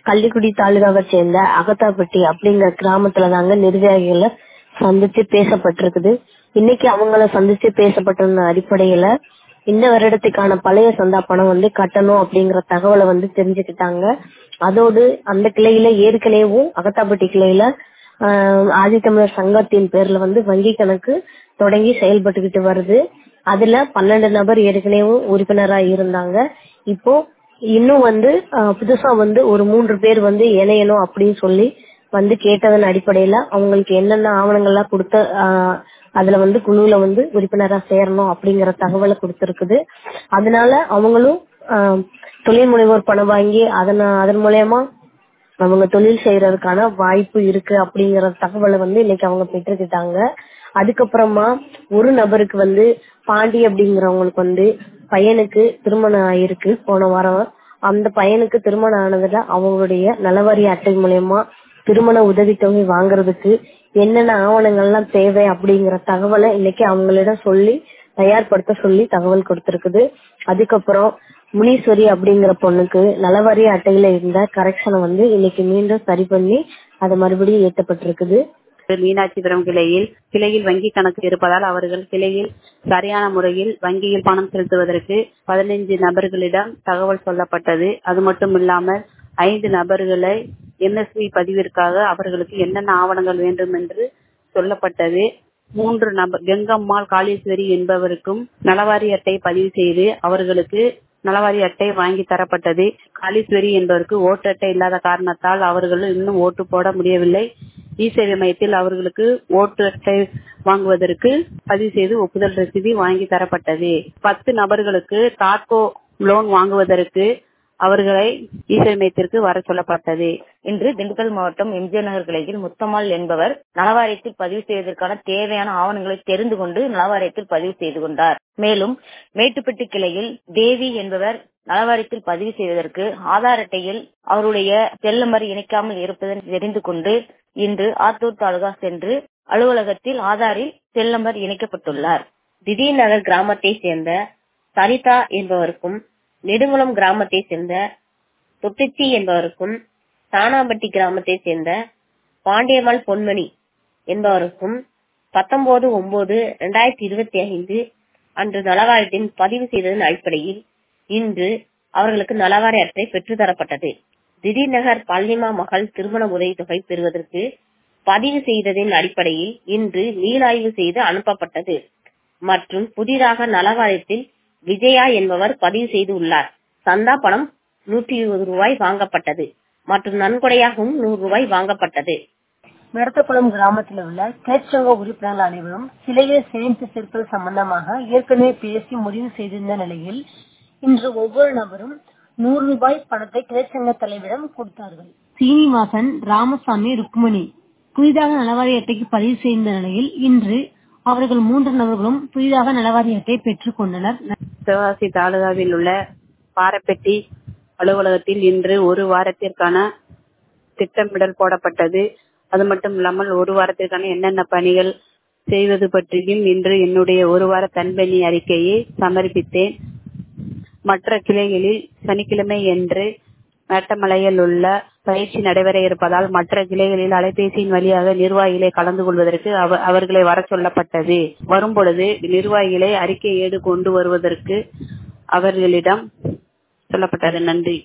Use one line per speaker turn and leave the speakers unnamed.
கள்ளிக்குடி தாலுகாவை சேர்ந்த அகத்தாப்பட்டி அப்படிங்கிற கிராமத்துல தாங்க நிர்வாகிகளை சந்திச்சு பேசப்பட்டிருக்குது இன்னைக்கு அவங்கள சந்திச்சு பேசப்பட்ட அடிப்படையில இந்த வருடத்துக்கான பழைய சந்தா பணம் வந்து கட்டணும் அப்படிங்கிற தகவலை வந்து தெரிஞ்சுக்கிட்டாங்க அதோடு அந்த கிளையில ஏற்கனவும் அகத்தாப்பட்டி கிளையில ஆஹ் ஆதித்தமிழர் சங்கத்தின் பேர்ல வந்து வங்கி கணக்கு தொடங்கி செயல்பட்டுக்கிட்டு வருது அதுல பன்னெண்டு நபர் ஏற்கனவே உறுப்பினரா இருந்தாங்க இப்போ இன்னும் வந்து ஆஹ் புதுசா வந்து ஒரு மூன்று பேர் வந்து இணையணும் அப்படின்னு சொல்லி வந்து கேட்டதன் அடிப்படையில அவங்களுக்கு என்னென்ன ஆவணங்கள்லாம் கொடுத்த ஆஹ் அதுல வந்து குழுல வந்து உறுப்பினரா சேரணும் அப்படிங்கிற தகவலை கொடுத்திருக்குது அதனால அவங்களும் ஆஹ் தொழில் முனைவோர் பணம் வாங்கி அதன் அதன் மூலயமா அவங்க தொழில் செய்யறதுக்கான வாய்ப்பு இருக்கு அப்படிங்கிற தகவலை வந்து இன்னைக்கு அவங்க பெற்றுக்கிட்டாங்க அதுக்கப்புறமா ஒரு நபருக்கு வந்து பாண்டி அப்படிங்கிறவங்களுக்கு வந்து பையனுக்கு திருமணம் ஆயிருக்கு போன வாரம் அந்த பையனுக்கு திருமணம் ஆனதுல அவங்களுடைய நலவாரி அட்டை மூலயமா திருமண உதவித்தொகை வாங்குறதுக்கு என்னென்ன ஆவணங்கள்லாம் தேவை அப்படிங்கிற தகவலை இன்னைக்கு அவங்களிடம் சொல்லி தயார்படுத்த சொல்லி தகவல் கொடுத்திருக்குது அதுக்கப்புறம் முனீஸ்வரி அப்படிங்கிற பொண்ணுக்கு நலவாரி அட்டையில இருந்த கரெக்ஷனை வந்து இன்னைக்கு மீண்டும் சரி பண்ணி அது மறுபடியும் ஏற்றப்பட்டிருக்குது
மீனாட்சிபுரம் கிளையில் கிளையில் வங்கி கணக்கு இருப்பதால் அவர்கள் கிளையில் சரியான முறையில் வங்கியில் பணம் செலுத்துவதற்கு பதினைஞ்சு நபர்களிடம் தகவல் சொல்லப்பட்டது அது மட்டும் இல்லாமல் ஐந்து நபர்களை என்எஸ்பி பதிவிற்காக அவர்களுக்கு என்னென்ன ஆவணங்கள் வேண்டும் என்று சொல்லப்பட்டது மூன்று நபர் கெங்கம்மாள் காளீஸ்வரி என்பவருக்கும் நலவாரி அட்டை பதிவு செய்து அவர்களுக்கு நலவாரி அட்டை வாங்கி தரப்பட்டது காளீஸ்வரி என்பவருக்கு ஓட்டு அட்டை இல்லாத காரணத்தால் அவர்கள் இன்னும் ஓட்டு போட முடியவில்லை இ சேவை மையத்தில் அவர்களுக்கு ஓட்டு அட்டை வாங்குவதற்கு பதிவு செய்து ஒப்புதல் ரசீது வாங்கி தரப்பட்டது பத்து நபர்களுக்கு தாட்கோ லோன் வாங்குவதற்கு அவர்களை ஈசை மையத்திற்கு வர சொல்லப்பட்டது
இன்று திண்டுக்கல் மாவட்டம் எம்ஜிஆர் நகர் கிளையில் முத்தம்மாள் என்பவர் நலவாரியத்தில் பதிவு செய்வதற்கான தேவையான ஆவணங்களை தெரிந்து கொண்டு நலவாரியத்தில் பதிவு செய்து கொண்டார் மேலும் மேட்டுப்பட்டி கிளையில் தேவி என்பவர் நலவாரியத்தில் பதிவு செய்வதற்கு ஆதார் அட்டையில் அவருடைய செல் நம்பர் இணைக்காமல் இருப்பதை தெரிந்து கொண்டு இன்று ஆத்தூர் தாலுகா சென்று அலுவலகத்தில் ஆதாரில் செல் நம்பர் இணைக்கப்பட்டுள்ளார் திடீர் நகர் கிராமத்தை சேர்ந்த சரிதா என்பவருக்கும் நெடுங்குளம் கிராமத்தை சேர்ந்த தொட்டிச்சி என்பவருக்கும் தானாம்பட்டி கிராமத்தை சேர்ந்த பாண்டியம்மாள் பொன்மணி என்பவருக்கும் பத்தொன்பது ஒன்பது இரண்டாயிரத்தி இருபத்தி ஐந்து அன்று நலவாரியத்தின் பதிவு செய்ததன் அடிப்படையில் இன்று அவர்களுக்கு நலவாரி அட்டை பெற்றுத்தரப்பட்டது திடீர் நகர் பழனிமா மகள் திருமண உதவித்தொகை பெறுவதற்கு பதிவு செய்ததின் அடிப்படையில் இன்று மீளாய்வு செய்து அனுப்பப்பட்டது மற்றும் புதிதாக நலவாரியத்தில் விஜயா என்பவர் பதிவு செய்து உள்ளார் சந்தா பணம் நூற்றி இருபது ரூபாய் வாங்கப்பட்டது மற்றும் நன்கொடையாகவும் நூறு ரூபாய் வாங்கப்பட்டது
மெடத்தக்குளம் கிராமத்தில் உள்ள கிளர்ச்சங்க உறுப்பினர்கள் அனைவரும் சிலையை சேமித்து சேர்ப்பது சம்பந்தமாக ஏற்கனவே பேசி முடிவு செய்திருந்த நிலையில் இன்று ஒவ்வொரு நபரும் நூறு ரூபாய் பணத்தை கிளர்ச்சங்க தலைவரிடம் கொடுத்தார்கள் சீனிவாசன் ராமசாமி ருக்மணி புதிதாக நலவாரி அட்டைக்கு பதிவு செய்த நிலையில் இன்று அவர்கள் மூன்று நபர்களும் புதிதாக நலவாரி அட்டை பெற்றுக் கொண்டனர்
சிவகாசி தாலுகாவில் உள்ள பாரப்பெட்டி அலுவலகத்தில் இன்று ஒரு வாரத்திற்கான திட்டமிடல் போடப்பட்டது அது மட்டும் இல்லாமல் ஒரு வாரத்திற்கான என்னென்ன பணிகள் செய்வது பற்றியும் இன்று என்னுடைய ஒரு வார தன்பணி அறிக்கையை சமர்ப்பித்தேன் மற்ற கிளைகளில் சனிக்கிழமை என்று மேட்டமலையில் உள்ள பயிற்சி நடைபெற இருப்பதால் மற்ற கிளைகளில் அலைபேசியின் வழியாக நிர்வாகிகளை கலந்து கொள்வதற்கு அவர்களை வர சொல்லப்பட்டது வரும்பொழுது நிர்வாகிகளை அறிக்கை ஏடு கொண்டு வருவதற்கு அவர்களிடம் சொல்லப்பட்டது நன்றி